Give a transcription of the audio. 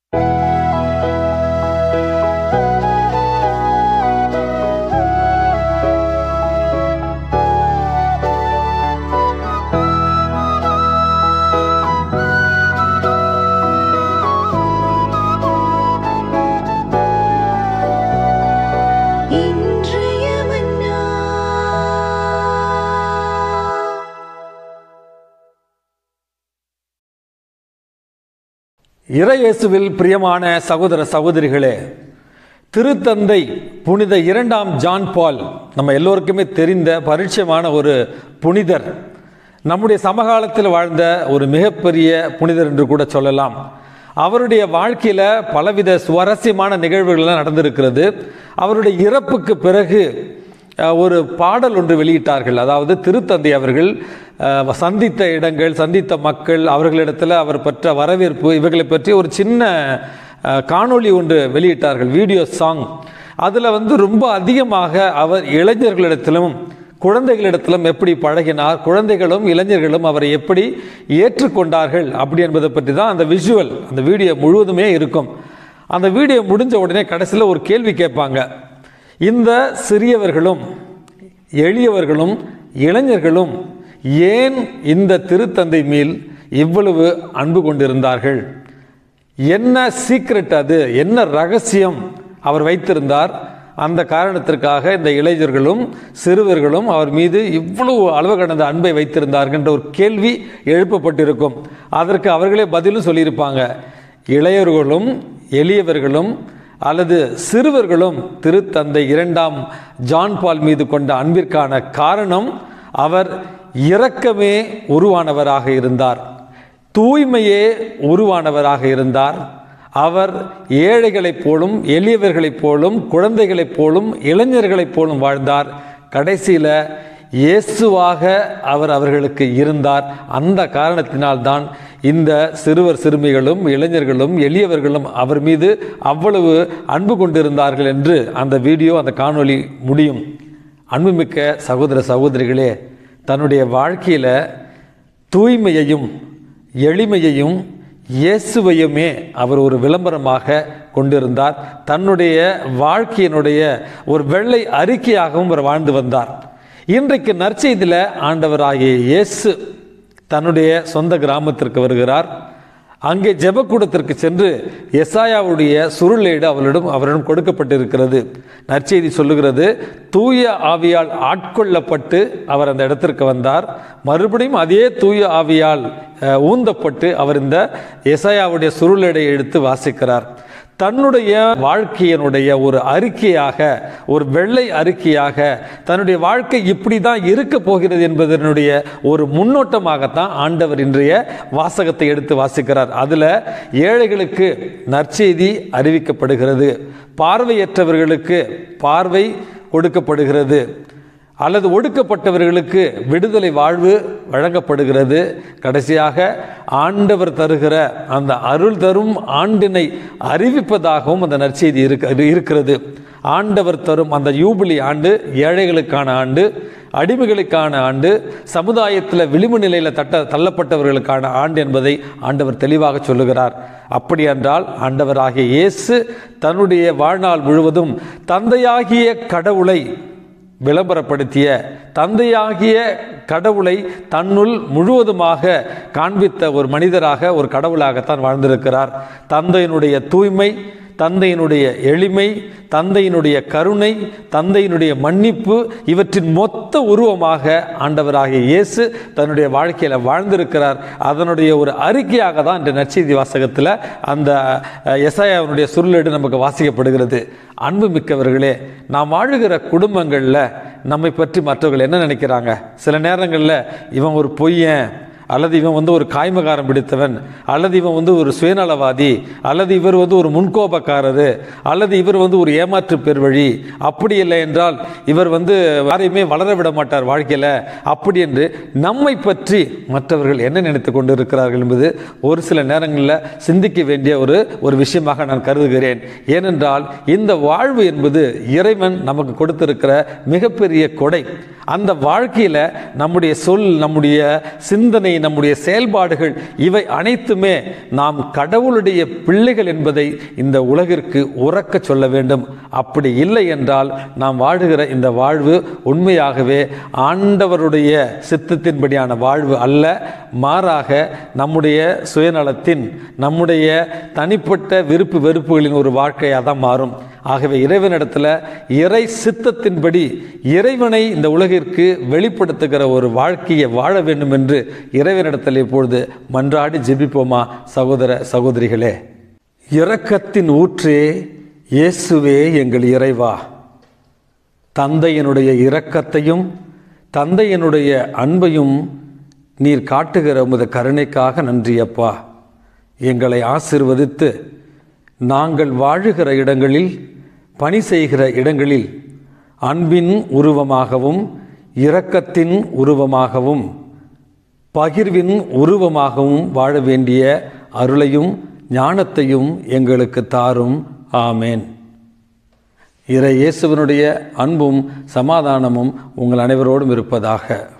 இன்றைய மன்னா இறையேசுவில் பிரியமான சகோதர சகோதரிகளே திருத்தந்தை புனித இரண்டாம் ஜான் பால் நம்ம எல்லோருக்குமே தெரிந்த பரிச்சயமான ஒரு புனிதர் நம்முடைய சமகாலத்தில் வாழ்ந்த ஒரு மிகப்பெரிய புனிதர் என்று கூட சொல்லலாம் அவருடைய வாழ்க்கையில் பலவித சுவாரஸ்யமான நிகழ்வுகள்லாம் நடந்திருக்கிறது அவருடைய இறப்புக்கு பிறகு அஹ், ஒரு பாடல் ஒன்று வெளியிட்டார்கள் அதாவது திருத்தந்தை அவர்கள் அஹ், சந்தித்த இடங்கள் சந்தித்த மக்கள் அவர்களிடத்தில் அவர் பெற்ற வரவேற்பு இவைகளை பற்றி ஒரு சின்ன அஹ், காணொளி ஒன்று வெளியிட்டார்கள் வீடியோ சாங் அதில் வந்து ரொம்ப அதிகமாக அவர் இளைஞர்களிடத்திலும் குழந்தைகளிடத்திலும் எப்படி பழகினார் குழந்தைகளும் இளைஞர்களும் அவரை எப்படி ஏற்றுக்கொண்டார்கள் அப்படி என்பதை பற்றி தான் அந்த விஷுவல் அந்த வீடியோ முழுவதுமே இருக்கும் அந்த வீடியோ முடிஞ்ச உடனே கடைசியில் ஒரு கேள்வி கேட்பாங்க இந்த சிறியவர்களும் எளியவர்களும் இளைஞர்களும் ஏன் இந்த திருத்தந்தை மேல் இவ்வளவு அன்பு கொண்டிருந்தார்கள் என்ன சீக்ரெட் அது என்ன ரகசியம் அவர் வைத்திருந்தார் அந்த காரணத்திற்காக இந்த இளைஞர்களும் சிறுவர்களும் அவர் மீது இவ்வளவு அளவு கடந்த அன்பை வைத்திருந்தார்கள் என்ற ஒரு கேள்வி எழுப்பப்பட்டிருக்கும் அதற்கு அவர்களே பதிலும் சொல்லியிருப்பாங்க இளையர்களும் எளியவர்களும் அல்லது சிறுவர்களும் திருத்தந்தை இரண்டாம் ஜான் பால் மீது கொண்ட அன்பிற்கான காரணம் அவர் இரக்கமே உருவானவராக இருந்தார் தூய்மையே உருவானவராக இருந்தார் அவர் ஏழைகளைப் போலும் எளியவர்களைப் போலும் குழந்தைகளைப் போலும் இளைஞர்களைப் போலும் வாழ்ந்தார் கடைசியில் இயேசுவாக அவர் அவர்களுக்கு இருந்தார் அந்த காரணத்தினால்தான் இந்த சிறுவர் சிறுமிகளும் இளைஞர்களும் எளியவர்களும் அவர் மீது அவ்வளவு அன்பு கொண்டிருந்தார்கள் என்று அந்த வீடியோ அந்த காணொளி முடியும் அன்புமிக்க சகோதர சகோதரிகளே தன்னுடைய வாழ்க்கையில் தூய்மையையும் எளிமையையும் இயேசுவையுமே அவர் ஒரு விளம்பரமாக கொண்டிருந்தார் தன்னுடைய வாழ்க்கையினுடைய ஒரு வெள்ளை அறிக்கையாகவும் அவர் வாழ்ந்து வந்தார் இன்றைக்கு நற்செய்தியில் ஆண்டவராகிய இயேசு தன்னுடைய சொந்த கிராமத்திற்கு வருகிறார் அங்கே ஜெபக்கூடத்திற்கு சென்று எசாயாவுடைய சுருளேடு அவளிடம் அவரிடம் கொடுக்கப்பட்டிருக்கிறது நற்செய்தி சொல்லுகிறது தூய ஆவியால் ஆட்கொள்ளப்பட்டு அவர் அந்த இடத்திற்கு வந்தார் மறுபடியும் அதே தூய ஆவியால் அஹ், ஊந்தப்பட்டு அவர் இந்த எசாயாவுடைய சுருளேடை எடுத்து வாசிக்கிறார் தன்னுடைய வாழ்க்கையினுடைய ஒரு அறிக்கையாக ஒரு வெள்ளை அறிக்கையாக தன்னுடைய வாழ்க்கை இப்படி தான் இருக்க போகிறது என்பதனுடைய ஒரு முன்னோட்டமாகத்தான் ஆண்டவர் இன்றைய வாசகத்தை எடுத்து வாசிக்கிறார் அதில் ஏழைகளுக்கு நற்செய்தி அறிவிக்கப்படுகிறது பார்வையற்றவர்களுக்கு பார்வை கொடுக்கப்படுகிறது அல்லது ஒடுக்கப்பட்டவர்களுக்கு விடுதலை வாழ்வு வழங்கப்படுகிறது கடைசியாக ஆண்டவர் தருகிற அந்த அருள் தரும் ஆண்டினை அறிவிப்பதாகவும் அந்த நற்செய்தி இருக்க இருக்கிறது ஆண்டவர் தரும் அந்த யூபிலி ஆண்டு ஏழைகளுக்கான ஆண்டு அடிமைகளுக்கான ஆண்டு சமுதாயத்தில் விளிம்பு நிலையில் தட்ட தள்ளப்பட்டவர்களுக்கான ஆண்டு என்பதை ஆண்டவர் தெளிவாக சொல்லுகிறார் அப்படி என்றால் ஆண்டவராகிய இயேசு தன்னுடைய வாழ்நாள் முழுவதும் தந்தையாகிய கடவுளை விளம்பரப்படுத்திய தந்தையாகிய கடவுளை தன்னுள் முழுவதுமாக காண்பித்த ஒரு மனிதராக ஒரு கடவுளாகத்தான் வாழ்ந்திருக்கிறார் தந்தையினுடைய தூய்மை தந்தையினுடைய எளிமை தந்தையினுடைய கருணை தந்தையினுடைய மன்னிப்பு இவற்றின் மொத்த உருவமாக ஆண்டவராகிய இயேசு தன்னுடைய வாழ்க்கையில் வாழ்ந்திருக்கிறார் அதனுடைய ஒரு அறிக்கையாக தான் இந்த நற்செய்தி வாசகத்தில் அந்த எஸ்ஐயாவுடைய சுருளேடு நமக்கு வாசிக்கப்படுகிறது அன்பு மிக்கவர்களே நாம் வாழுகிற குடும்பங்களில் நம்மை பற்றி மற்றவர்கள் என்ன நினைக்கிறாங்க சில நேரங்களில் இவன் ஒரு பொய்யன் அல்லது இவன் வந்து ஒரு காய்மகாரம் பிடித்தவன் அல்லது இவன் வந்து ஒரு சுயநலவாதி அல்லது இவர் வந்து ஒரு முன்கோபக்காரர் அல்லது இவர் வந்து ஒரு ஏமாற்று பெருவழி அப்படி இல்லை என்றால் இவர் வந்து யாரையுமே வளர விட மாட்டார் வாழ்க்கையில் அப்படி என்று நம்மை பற்றி மற்றவர்கள் என்ன நினைத்து கொண்டு இருக்கிறார்கள் என்பது ஒரு சில நேரங்களில் சிந்திக்க வேண்டிய ஒரு ஒரு விஷயமாக நான் கருதுகிறேன் ஏனென்றால் இந்த வாழ்வு என்பது இறைவன் நமக்கு கொடுத்திருக்கிற மிகப்பெரிய கொடை அந்த வாழ்க்கையில் நம்முடைய சொல் நம்முடைய சிந்தனை நம்முடைய செயல்பாடுகள் இவை அனைத்துமே நாம் கடவுளுடைய பிள்ளைகள் என்பதை இந்த உலகிற்கு உறக்க சொல்ல வேண்டும் அப்படி இல்லை என்றால் நாம் வாழுகிற இந்த வாழ்வு உண்மையாகவே ஆண்டவருடைய சித்தத்தின்படியான வாழ்வு அல்ல மாறாக நம்முடைய சுயநலத்தின் நம்முடைய தனிப்பட்ட விருப்பு வெறுப்புகளின் ஒரு வாழ்க்கையாக தான் மாறும் ஆகவே இறைவனிடத்தில் இறை சித்தத்தின்படி இறைவனை இந்த உலகிற்கு வெளிப்படுத்துகிற ஒரு வாழ்க்கையை வாழ வேண்டும் என்று இறைவனிடத்தில் இப்பொழுது மன்றாடி ஜெபிப்போமா சகோதர சகோதரிகளே இரக்கத்தின் ஊற்றே இயேசுவே எங்கள் இறைவா தந்தையனுடைய இரக்கத்தையும் தந்தையனுடைய அன்பையும் நீர் காட்டுகிற உமது கருணைக்காக நன்றி அப்பா எங்களை ஆசிர்வதித்து நாங்கள் வாழுகிற இடங்களில் பணி செய்கிற இடங்களில் அன்பின் உருவமாகவும் இரக்கத்தின் உருவமாகவும் பகிர்வின் உருவமாகவும் வாழ வேண்டிய அருளையும் ஞானத்தையும் எங்களுக்கு தாரும் ஆமேன் இறை இயேசுவனுடைய அன்பும் சமாதானமும் உங்கள் அனைவரோடும் இருப்பதாக